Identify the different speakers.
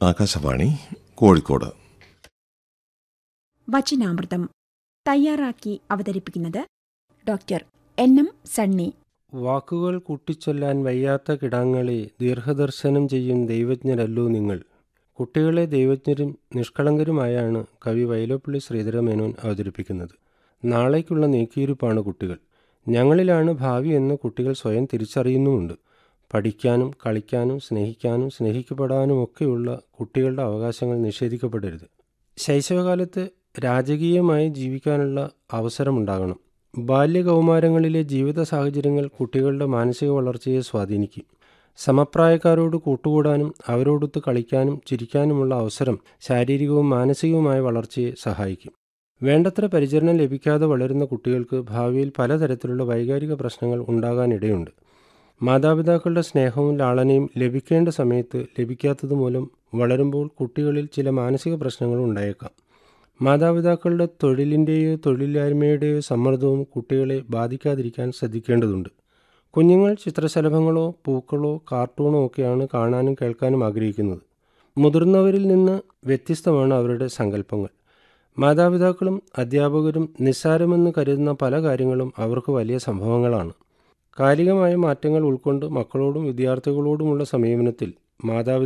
Speaker 1: ആകാശവാണി കോഴിക്കോട്
Speaker 2: വചനാമൃതം തയ്യാറാക്കി അവതരിപ്പിക്കുന്നത് doctor N M Sunny
Speaker 3: വാക്കുകൾ കൂട്ടിച്ചൊല്ലാൻ വയ്യാത്ത കിടാങ്ങളെ ദീർഘദർശനം ചെയ്യും ദൈവജ്ഞരല്ലോ നിങ്ങൾ കുട്ടികളെ ദൈവജ്ഞരും നിഷ്കളങ്കരുമായാണ് കവി വൈലോപ്പള്ളി ശ്രീധരമേനോൻ അവതരിപ്പിക്കുന്നത് നാളേക്കുള്ള നീക്കിയിരുപ്പാണ് കുട്ടികൾ ഞങ്ങളിലാണ് ഭാവി എന്ന് കുട്ടികൾ സ്വയം തിരിച്ചറിയുന്നുമുണ്ട് പഠിക്കാനും കളിക്കാനും സ്നേഹിക്കാനും സ്നേഹിക്കപ്പെടാനും ഒക്കെയുള്ള കുട്ടികളുടെ അവകാശങ്ങൾ നിഷേധിക്കപ്പെടരുത് ശൈശവകാലത്ത് രാജകീയമായി ജീവിക്കാനുള്ള അവസരമുണ്ടാകണം ബാല്യകൗമാരങ്ങളിലെ ജീവിത സാഹചര്യങ്ങൾ കുട്ടികളുടെ മാനസിക വളർച്ചയെ സ്വാധീനിക്കും സമപ്രായക്കാരോട് കൂട്ടുകൂടാനും അവരോടൊത്ത് കളിക്കാനും ചിരിക്കാനുമുള്ള അവസരം ശാരീരികവും മാനസികവുമായ വളർച്ചയെ സഹായിക്കും വേണ്ടത്ര പരിചരണം ലഭിക്കാതെ വളരുന്ന കുട്ടികൾക്ക് ഭാവിയിൽ പലതരത്തിലുള്ള വൈകാരിക പ്രശ്നങ്ങൾ ഉണ്ടാകാനിടയുണ്ട് മാതാപിതാക്കളുടെ സ്നേഹവും ലാളനയും ലഭിക്കേണ്ട സമയത്ത് ലഭിക്കാത്തത് മൂലം വളരുമ്പോൾ കുട്ടികളിൽ ചില മാനസിക പ്രശ്നങ്ങളും ഉണ്ടായേക്കാം മാതാപിതാക്കളുടെ തൊഴിലിൻ്റെയോ തൊഴിലില്ലായ്മയുടെയോ സമ്മർദ്ദവും കുട്ടികളെ ബാധിക്കാതിരിക്കാൻ ശ്രദ്ധിക്കേണ്ടതുണ്ട് കുഞ്ഞുങ്ങൾ ചിത്രശലഭങ്ങളോ പൂക്കളോ കാർട്ടൂണോ ഒക്കെയാണ് കാണാനും കേൾക്കാനും ആഗ്രഹിക്കുന്നത് മുതിർന്നവരിൽ നിന്ന് വ്യത്യസ്തമാണ് അവരുടെ സങ്കല്പങ്ങൾ മാതാപിതാക്കളും അധ്യാപകരും നിസ്സാരമെന്ന് കരുതുന്ന പല കാര്യങ്ങളും അവർക്ക് വലിയ സംഭവങ്ങളാണ് കാലികമായ മാറ്റങ്ങൾ ഉൾക്കൊണ്ട് മക്കളോടും വിദ്യാർത്ഥികളോടുമുള്ള സമീപനത്തിൽ മാതാപിതാക്കൾ